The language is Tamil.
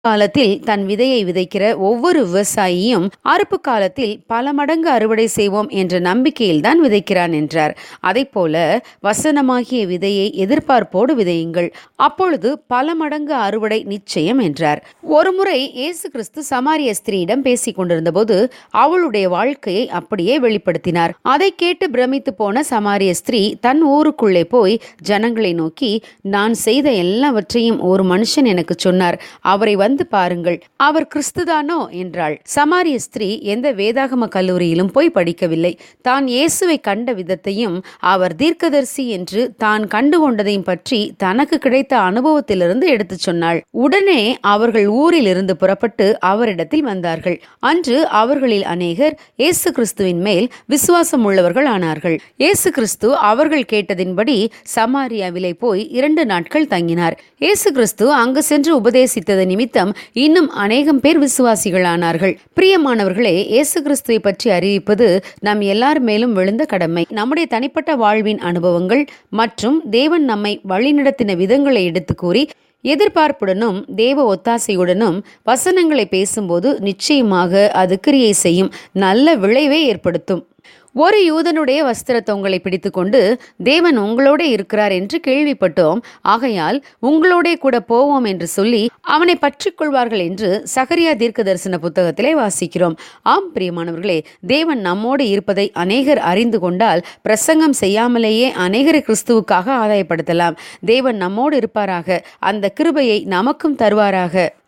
காலத்தில் தன் விதையை விதைக்கிற ஒவ்வொரு விவசாயியும் அறுப்பு காலத்தில் பல மடங்கு அறுவடை செய்வோம் என்ற நம்பிக்கையில் தான் விதைக்கிறான் என்றார் போல வசனமாகிய விதையை எதிர்பார்ப்போடு விதையுங்கள் அப்பொழுது பல மடங்கு அறுவடை நிச்சயம் என்றார் ஒருமுறை இயேசு கிறிஸ்து சமாரிய ஸ்திரீயிடம் பேசிக் கொண்டிருந்தபோது அவளுடைய வாழ்க்கையை அப்படியே வெளிப்படுத்தினார் அதை கேட்டு பிரமித்து போன சமாரிய ஸ்திரீ தன் ஊருக்குள்ளே போய் ஜனங்களை நோக்கி நான் செய்த எல்லாவற்றையும் ஒரு மனுஷன் எனக்கு சொன்னார் அவரை வந்து பாருங்கள் அவர் கிறிஸ்துதானோ என்றாள் சமாரிய ஸ்திரீ எந்த வேதாகம கல்லூரியிலும் போய் படிக்கவில்லை தான் இயேசுவை கண்ட விதத்தையும் அவர் தீர்க்கதரிசி என்று தான் கண்டு கொண்டதையும் பற்றி தனக்கு கிடைத்த அனுபவத்திலிருந்து எடுத்துச் சொன்னாள் உடனே அவர்கள் ஊரில் இருந்து புறப்பட்டு அவரிடத்தில் வந்தார்கள் அன்று அவர்களில் அநேகர் இயேசு கிறிஸ்துவின் மேல் விசுவாசம் உள்ளவர்கள் ஆனார்கள் இயேசு கிறிஸ்து அவர்கள் கேட்டதின்படி சமாரியாவிலே போய் இரண்டு நாட்கள் தங்கினார் இயேசு கிறிஸ்து அங்கு சென்று உபதேசித்தது நிமித்தம் இன்னும் அநேகம் பேர் விசுவாசிகளானார்கள் பிரியமானவர்களே இயேசு கிறிஸ்துவை பற்றி அறிவிப்பது நம் எல்லார் மேலும் விழுந்த கடமை நம்முடைய தனிப்பட்ட வாழ்வின் அனுபவங்கள் மற்றும் தேவன் நம்மை வழிநடத்தின விதங்களை எடுத்து கூறி எதிர்பார்ப்புடனும் தேவ ஒத்தாசையுடனும் வசனங்களை பேசும்போது நிச்சயமாக அது கிரியை செய்யும் நல்ல விளைவை ஏற்படுத்தும் ஒரு யூதனுடைய வஸ்திர தொங்கலை பிடித்துக்கொண்டு தேவன் உங்களோட இருக்கிறார் என்று கேள்விப்பட்டோம் ஆகையால் உங்களோட கூட போவோம் என்று சொல்லி அவனை பற்றிக் கொள்வார்கள் என்று சகரியா தீர்க்க தரிசன புத்தகத்திலே வாசிக்கிறோம் ஆம் பிரியமானவர்களே தேவன் நம்மோடு இருப்பதை அநேகர் அறிந்து கொண்டால் பிரசங்கம் செய்யாமலேயே அநேகரை கிறிஸ்துவுக்காக ஆதாயப்படுத்தலாம் தேவன் நம்மோடு இருப்பாராக அந்த கிருபையை நமக்கும் தருவாராக